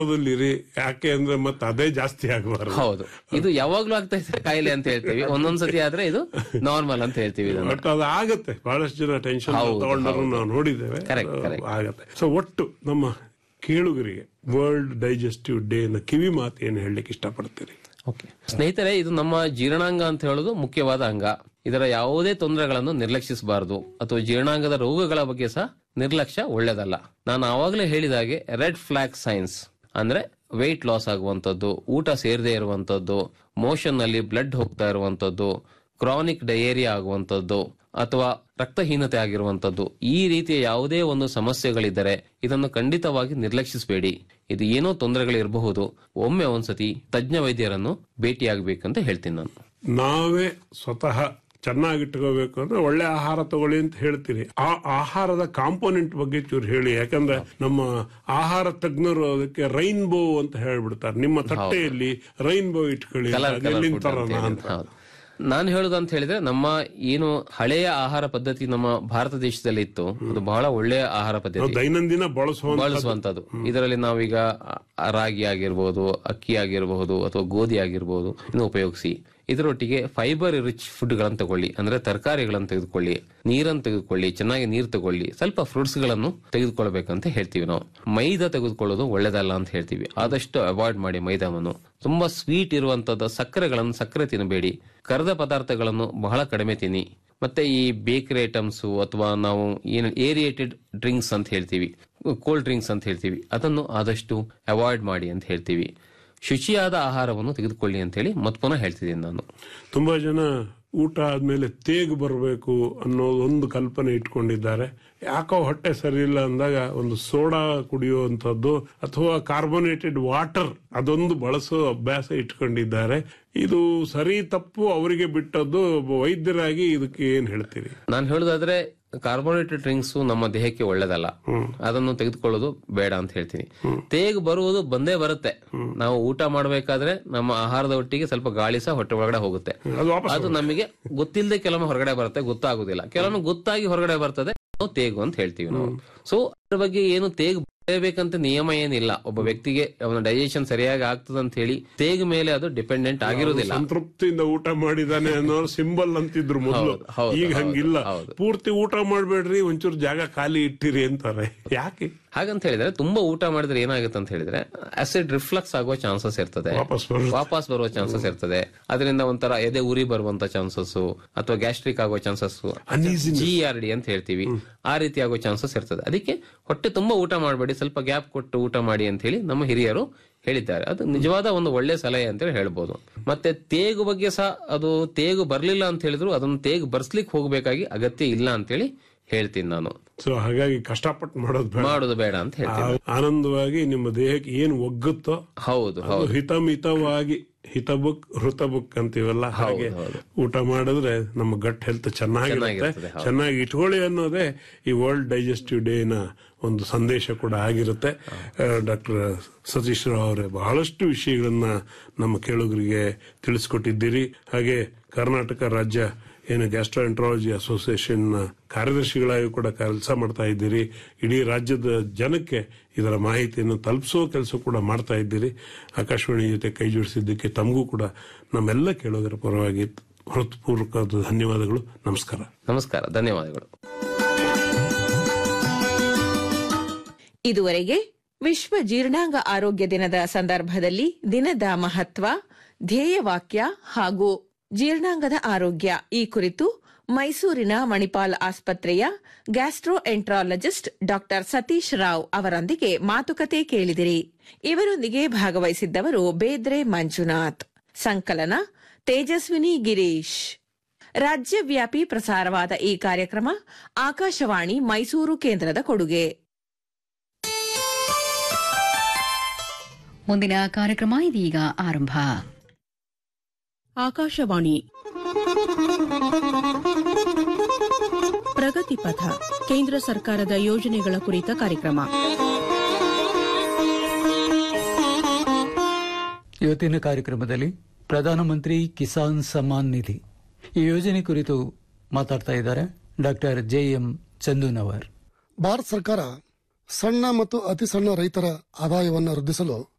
ಇರಿ ಯಾಕೆ ಅಂದ್ರೆ ಮತ್ತೆ ಅದೇ ಜಾಸ್ತಿ ಆಗಬಾರದು ಹೌದು ಇದು ಯಾವಾಗ್ಲೂ ಆಗ್ತಾ ಇದೆ ಕಾಯಿಲೆ ಅಂತ ಹೇಳ್ತೀವಿ ಒಂದೊಂದ್ಸತಿ ಆದ್ರೆ ಇದು ನಾರ್ಮಲ್ ಅಂತ ಹೇಳ್ತೀವಿ ಇದನ್ನ ಬಟ್ ಅದು ಆಗತ್ತೆ ಬಹಳಷ್ಟು ಜನ ಟೆನ್ಷನ್ ಹೌದು, ತಗೊಂಡರು ಹೌದು. ನಾವು ನೋಡಿದ್ದೇವೆ Correct, ಅದು correct. ಆಗತ್ತೆ ಸೊ ಒಟ್ಟು ನಮ್ಮ ಕೇಳುಗರಿಗೆ ವರ್ಲ್ಡ್ ಡೈಜೆಸ್ಟಿವ್ ಡೇ ನ ಕಿವಿ ಮಾತು ಏನು ಹೇಳಲಿಕ್ಕೆ ಇಷ್ಟಪಡ್ತೀರಿ ಓಕೆ ಸ್ನೇಹಿತರೆ ಇದು ನಮ್ಮ ಜೀರ್ಣಾಂಗ ಅಂತ ಹೇಳೋದು ಮುಖ್ಯವಾದ ಅಂಗ ಇದರ ಯಾವುದೇ ತೊಂದರೆಗಳನ್ನು ನಿರ್ಲಕ್ಷಿಸಬಾರದು ಅಥವಾ ಜೀರ್ಣಾಂಗದ ರೋಗಗಳ ಬಗ್ಗೆ ಸಹ ನಿರ್ಲಕ್ಷ್ಯ ಒಳ್ಳೆಯದಲ್ಲ ನಾನು ಆವಾಗಲೇ ಹೇಳಿದ ಹಾಗೆ ರೆಡ್ ಫ್ಲಾಗ್ ಸೈನ್ಸ್ ಅಂದ್ರೆ ವೆಯ್ಟ್ ಲಾಸ್ ಆಗುವಂತದ್ದು ಊಟ ಸೇರದೇ ಇರುವಂತದ್ದು ಮೋಷನ್ ನಲ್ಲಿ ಬ್ಲಡ್ ಹೋಗ್ತಾ ಇರುವಂತದ್ದು ಕ್ರಾನಿಕ್ ಡಯೇರಿಯಾ ಆಗುವಂತದ್ದು ಅಥವಾ ರಕ್ತಹೀನತೆ ಆಗಿರುವಂತದ್ದು ಈ ರೀತಿಯ ಯಾವುದೇ ಒಂದು ಸಮಸ್ಯೆಗಳಿದ್ದರೆ ಇದನ್ನು ಖಂಡಿತವಾಗಿ ನಿರ್ಲಕ್ಷಿಸಬೇಡಿ ಇದು ಏನೋ ತೊಂದರೆಗಳಿರಬಹುದು ಒಮ್ಮೆ ಒಂದ್ಸತಿ ತಜ್ಞ ವೈದ್ಯರನ್ನು ಭೇಟಿಯಾಗಬೇಕಂತ ಹೇಳ್ತೀನಿ ನಾನು ನಾವೇ ಸ್ವತಃ ಚೆನ್ನಾಗಿಟ್ಕೋಬೇಕು ಅಂದ್ರೆ ಒಳ್ಳೆ ಆಹಾರ ತಗೊಳ್ಳಿ ಅಂತ ಹೇಳ್ತೀರಿ ಆ ಆಹಾರದ ಕಾಂಪೋನೆಂಟ್ ಬಗ್ಗೆ ಚೂರು ಹೇಳಿ ಯಾಕಂದ್ರೆ ನಮ್ಮ ಆಹಾರ ತಜ್ಞರು ಅದಕ್ಕೆ ರೈನ್ಬೋ ಅಂತ ಹೇಳ್ಬಿಡ್ತಾರೆ ನಿಮ್ಮ ತಟ್ಟೆಯಲ್ಲಿ ರೈನ್ಬೋ ಇಟ್ಕೊಳ್ಳಿ ಕಲರ್ ಅದು ಎಲ್ಲಿಂದ ಕಲರ್ ತರೋಣ ಅಂತ ಹೌದು ನಾನು ಹೇಳುದು ಅಂತ ಹೇಳಿದ್ರೆ ನಮ್ಮ ಏನು ಹಳೆಯ ಆಹಾರ ಪದ್ಧತಿ ನಮ್ಮ ಭಾರತ ದೇಶದಲ್ಲಿ ಇತ್ತು ಅದು ಬಹಳ ಒಳ್ಳೆಯ ಆಹಾರ ನಾವು ಪದ್ಧತಿ ದೈನಂದಿನ ಬಳಸುವಂತ ಬಳಸುವಂತದ್ದು ಇದರಲ್ಲಿ ನಾವೀಗ ಆ, ರಾಗಿ ಆಗಿರ್ಬೋದು ಅಕ್ಕಿ ಆಗಿರಬಹುದು ಅಥವಾ ಗೋಧಿ ಆಗಿರಬಹುದು ಇನ್ನು ಉಪಯೋಗಿಸಿ ಇದರೊಟ್ಟಿಗೆ ಫೈಬರ್ ರಿಚ್ ಫುಡ್ ಗಳನ್ನು ತಗೊಳ್ಳಿ ಅಂದ್ರೆ ತರಕಾರಿಗಳನ್ನು ತೆಗೆದುಕೊಳ್ಳಿ ನೀರನ್ನು ತೆಗೆದುಕೊಳ್ಳಿ ಚೆನ್ನಾಗಿ ನೀರು ತಗೊಳ್ಳಿ ಸ್ವಲ್ಪ ಫ್ರೂಟ್ಸ್ ಗಳನ್ನು ತೆಗೆದುಕೊಳ್ಬೇಕಂತ ಹೇಳ್ತೀವಿ ನಾವು ಮೈದಾ ತೆಗೆದುಕೊಳ್ಳೋದು ಒಳ್ಳೇದಲ್ಲ ಅಂತ ಹೇಳ್ತೀವಿ ಆದಷ್ಟು ಅವಾಯ್ಡ್ ಮಾಡಿ ಮೈದಾವನ್ನು ತುಂಬಾ ಸ್ವೀಟ್ ಇರುವಂತದ್ದು ಸಕ್ಕರೆಗಳನ್ನು ಸಕ್ಕರೆ ತಿನ್ನಬೇಡಿ ಕರೆದ ಪದಾರ್ಥಗಳನ್ನು ಬಹಳ ಕಡಿಮೆ ತಿನ್ನಿ ಮತ್ತೆ ಈ ಬೇಕರಿ ಐಟಮ್ಸ್ ಅಥವಾ ನಾವು ಏನು ಏರಿಯೇಟೆಡ್ ಡ್ರಿಂಕ್ಸ್ ಅಂತ ಹೇಳ್ತೀವಿ ಕೋಲ್ಡ್ ಡ್ರಿಂಕ್ಸ್ ಅಂತ ಹೇಳ್ತೀವಿ ಅದನ್ನು ಆದಷ್ಟು ಅವಾಯ್ಡ್ ಮಾಡಿ ಅಂತ ಹೇಳ್ತೀವಿ ಶುಚಿಯಾದ ಆಹಾರವನ್ನು ತೆಗೆದುಕೊಳ್ಳಿ ಅಂತ ಹೇಳಿ ಮತ್ ಪುನಃ ಹೇಳ್ತಿದ್ದೀನಿ ನಾನು ತುಂಬಾ ಜನ ಊಟ ಆದ್ಮೇಲೆ ತೇಗು ಬರಬೇಕು ಅನ್ನೋ ಒಂದು ಕಲ್ಪನೆ ಇಟ್ಕೊಂಡಿದ್ದಾರೆ ಯಾಕೋ ಹೊಟ್ಟೆ ಸರಿ ಇಲ್ಲ ಅಂದಾಗ ಒಂದು ಸೋಡಾ ಕುಡಿಯುವಂತದ್ದು ಅಥವಾ ಕಾರ್ಬೋನೇಟೆಡ್ ವಾಟರ್ ಅದೊಂದು ಬಳಸೋ ಅಭ್ಯಾಸ ಇಟ್ಕೊಂಡಿದ್ದಾರೆ ಇದು ಸರಿ ತಪ್ಪು ಅವರಿಗೆ ಬಿಟ್ಟದ್ದು ಒಬ್ಬ ವೈದ್ಯರಾಗಿ ಇದಕ್ಕೆ ಏನ್ ಹೇಳ್ತೀರಿ ನಾನು ಹೇಳೋದಾದ್ರೆ ಕಾರ್ಬೋನೇಟೆಡ್ ಡ್ರಿಂಕ್ಸ್ ನಮ್ಮ ದೇಹಕ್ಕೆ ಒಳ್ಳೇದಲ್ಲ ಅದನ್ನು ತೆಗೆದುಕೊಳ್ಳೋದು ಬೇಡ ಅಂತ ಹೇಳ್ತೀನಿ ತೇಗು ಬರುವುದು ಬಂದೇ ಬರುತ್ತೆ ನಾವು ಊಟ ಮಾಡಬೇಕಾದ್ರೆ ನಮ್ಮ ಆಹಾರದ ಒಟ್ಟಿಗೆ ಸ್ವಲ್ಪ ಗಾಳಿ ಸಹ ಹೊಟ್ಟೆ ಒಳಗಡೆ ಹೋಗುತ್ತೆ ಅದು ವಾಪಸ್ ಅದು ನಮಗೆ ಗೊತ್ತಿಲ್ಲದೆ ಕೆಲವೊಮ್ಮೆ ಹೊರಗಡೆ ಬರುತ್ತೆ ಗೊತ್ತಾಗುದಿಲ್ಲ ಕೆಲವೊಮ್ಮೆ ಗೊತ್ತಾಗಿ ಹೊರಗಡೆ ಬರ್ತದೆ ನಾವು ತೇಗು ಅಂತ ಹೇಳ್ತೀವಿ ನಾವು ಸೊ ಅದ್ರ ಬಗ್ಗೆ ಏನು ತೇಗು ಬರಬೇಕಂತ ನಿಯಮ ಏನಿಲ್ಲ ಒಬ್ಬ ವ್ಯಕ್ತಿಗೆ ಅವನ ಡೈಜೆಷನ್ ಸರಿಯಾಗಿ ಆಗ್ತದೆ ಅಂತ ಹೇಳಿ ತೇಗು ಮೇಲೆ ಅದು ಡಿಪೆಂಡೆಂಟ್ ಆಗಿರುವುದಿಲ್ಲ ಸಂತೃಪ್ತಿಯಿಂದ ಊಟ ಮಾಡಿದಾನೆ ಅನ್ನೋ ಸಿಂಬಲ್ ಅಂತಿದ್ರು ಮೊದಲು ಹೌದು, ಹೌದು, ಈಗ ಹೌದು, ಹಂಗಿಲ್ಲ ಹೌದು. ಪೂರ್ತಿ ಊಟ ಮಾಡ್ಬೇಡ್ರಿ ಒಂಚೂರು ಜಾಗ ಖಾಲಿ ಇಟ್ಟಿರಿ ಅಂತಾರೆ ಯಾಕೆ ಹಾಗಂತ ಹೇಳಿದ್ರೆ ತುಂಬಾ ಊಟ ಮಾಡಿದ್ರೆ ಏನಾಗುತ್ತೆ ಅಂತ ಹೇಳಿದ್ರೆ ಆಸಿಡ್ ರಿಫ್ಲಕ್ಸ್ ಆಗುವ ಚಾನ್ಸಸ್ ಇರ್ತದೆ ವಾಪಸ್ ಬರುತ್ತೆ. ವಾಪಸ್ ಬರುವ ಚಾನ್ಸಸ್ ಇರ್ತದೆ ಅದರಿಂದ ಒಂಥರ ಎದೆ ಉರಿ ಬರುವಂತ ಚಾನ್ಸಸ್ ಅಥವಾ ಗ್ಯಾಸ್ಟ್ರಿಕ್ ಆಗುವ chances Uneasiness. G R D ಅಂತ ಹೇಳ್ತೀವಿ ಆ ರೀತಿ ಆಗುವ ಚಾನ್ಸಸ್ ಇರ್ತದೆ ಅದಕ್ಕೆ ಹೊಟ್ಟೆ ತುಂಬಾ ಊಟ ಮಾಡಬೇಡಿ ಸ್ವಲ್ಪ ಗ್ಯಾಪ್ ಕೊಟ್ಟು ಊಟ ಮಾಡಿ ಅಂತ ಹೇಳಿ ನಮ್ಮ ಹಿರಿಯರು ಹೇಳಿದ್ದಾರೆ ಅದು ನಿಜವಾದ ಒಂದು ಒಳ್ಳೆ ಸಲಹೆ ಅಂತ ಹೇಳಿ ಹೇಳ್ಬೋದು ಮತ್ತೆ ತೇಗು ಬಗ್ಗೆ ಸಹ ಅದು ತೇಗು ಬರ್ಲಿಲ್ಲ ಅಂತ ಹೇಳಿದ್ರು ಅದನ್ನು ತೇಗು ಬರ್ಸ್ಲಿಕ್ಕೆ ಹೋಗ್ಬೇಕಾಗಿ ಅಗತ್ಯ ಇಲ್ಲ ಅಂತ ಹೇಳಿ ಹೇಳ್ತೀನಿ ನಾನು ಸೊ ಹಾಗಾಗಿ ಕಷ್ಟಪಟ್ಟು ಮಾಡೋದು ಬೇಡ ಮಾಡೋದು ಬೇಡ ಅಂತ ಹೇಳ್ತೀನಿ ಆ- ಆನಂದವಾಗಿ ನಿಮ್ಮ ದೇಹಕ್ಕೆ ಏನ್ ಒಗ್ಗುತ್ತೋ ಹೌದು ಅದು ಹೌದು ಹಿತಮಿತವಾಗಿ ಹಿತಬುಕ್ ಹೃತಬುಕ್ ಅಂತೀವಲ್ಲ ಹಾಗೆ ಹೌದು. ಊಟ ಮಾಡಿದ್ರೆ ನಮ್ಮ ಗಟ್ ಹೆಲ್ತ್ ಚೆನ್ನಾಗಿರುತ್ತೆ ಚೆನ್ನಾಗಿರ್ತದೆ, ಹೌದು. ಚೆನ್ನಾಗಿ ಇಟ್ಕೊಳ್ಳಿ ಅನ್ನೋದೇ ಈ ವರ್ಲ್ಡ್ ಡೈಜೆಸ್ಟಿವ್ ಡೇ ನ ಒಂದು ಸಂದೇಶ ಕೂಡ ಆಗಿರುತ್ತೆ ಡಾಕ್ಟರ್ ಸತೀಶ್ ರಾವ್ ಅವರೇ ಬಹಳಷ್ಟು ವಿಷಯಗಳನ್ನ ನಮ್ಮ ಕೇಳುಗರಿಗೆ ತಿಳಿಸ್ಕೊಟ್ಟಿದ್ದೀರಿ ಹಾಗೆ ಕರ್ನಾಟಕ ರಾಜ್ಯ ಏನು ಗ್ಯಾಸ್ಟ್ರೋಎಂಟ್ರಾಲಜಿ ಅಸೋಸಿಯೇಷನ್ ನ ಕಾರ್ಯದರ್ಶಿಗಳಾಗಿ ಕೂಡ ಕೆಲಸ ಮಾಡ್ತಾ ಇದ್ದೀರಿ ಇಡೀ ರಾಜ್ಯದ ಜನಕ್ಕೆ ಇದರ ಮಾಹಿತಿಯನ್ನು ತಲುಪಿಸೋ ಕೆಲಸ ಕೂಡ ಮಾಡ್ತಾ ಇದ್ದೀರಿ ಆಕಾಶವಾಣಿ ಜೊತೆ ಕೈ ಜೋಡಿಸಿದ್ದಕ್ಕೆ ತಮಗೂ ಕೂಡ ನಮ್ಮೆಲ್ಲ ಕೇಳೋದರ ಪರವಾಗಿ ಹೃತ್ಪೂರ್ವಕ ಧನ್ಯವಾದಗಳು ನಮಸ್ಕಾರ ನಮಸ್ಕಾರ ಧನ್ಯವಾದಗಳು ಇದುವರೆಗೆ ವಿಶ್ವ ಜೀರ್ಣಾಂಗ ಆರೋಗ್ಯ ದಿನದ ಸಂದರ್ಭದಲ್ಲಿ ದಿನದ ಮಹತ್ವ ಧ್ಯೇಯವಾಕ್ಯ ಹಾಗೂ ಜೀರ್ಣಾಂಗದ ಆರೋಗ್ಯ ಈ ಕುರಿತು ಮೈಸೂರಿನ ಮಣಿಪಾಲ್ ಆಸ್ಪತ್ರೆಯ gastroenterologist doctor Satish Rao ಅವರೊಂದಿಗೆ ಮಾತುಕತೆ ಕೇಳಿದಿರಿ ಇವರೊಂದಿಗೆ ಭಾಗವಹಿಸಿದ್ದವರು ಬೇದ್ರೆ ಮಂಜುನಾಥ್ ಸಂಕಲನ ತೇಜಸ್ವಿನಿ ಗಿರೀಶ್ ರಾಜ್ಯವ್ಯಾಪಿ ಪ್ರಸಾರವಾದ ಈ ಕಾರ್ಯಕ್ರಮ ಆಕಾಶವಾಣಿ ಮೈಸೂರು ಕೇಂದ್ರದ ಕೊಡುಗೆ ಮುಂದಿನ ಕಾರ್ಯಕ್ರಮ ಇದೀಗ ಆರಂಭ ಆಕಾಶವಾಣಿ ಪ್ರಗತಿ ಪಥ ಕೇಂದ್ರ ಸರ್ಕಾರದ ಯೋಜನೆಗಳ ಕುರಿತ ಕಾರ್ಯಕ್ರಮ ಇವತ್ತಿನ ಕಾರ್ಯಕ್ರಮದಲ್ಲಿ ಪ್ರಧಾನಮಂತ್ರಿ ಕಿಸಾನ್ ಸಮ್ಮಾನ್ ನಿಧಿ ಈ ಯೋಜನೆ ಕುರಿತು ಮಾತಾಡ್ತಾ ಇದ್ದಾರೆ doctor J M Chandunavar Bharat ಸರ್ಕಾರ ಸಣ್ಣ ಮತ್ತು ಅತಿ ಸಣ್ಣ ರೈತರ ಆದಾಯವನ್ನು ವೃದ್ಧಿಸಲು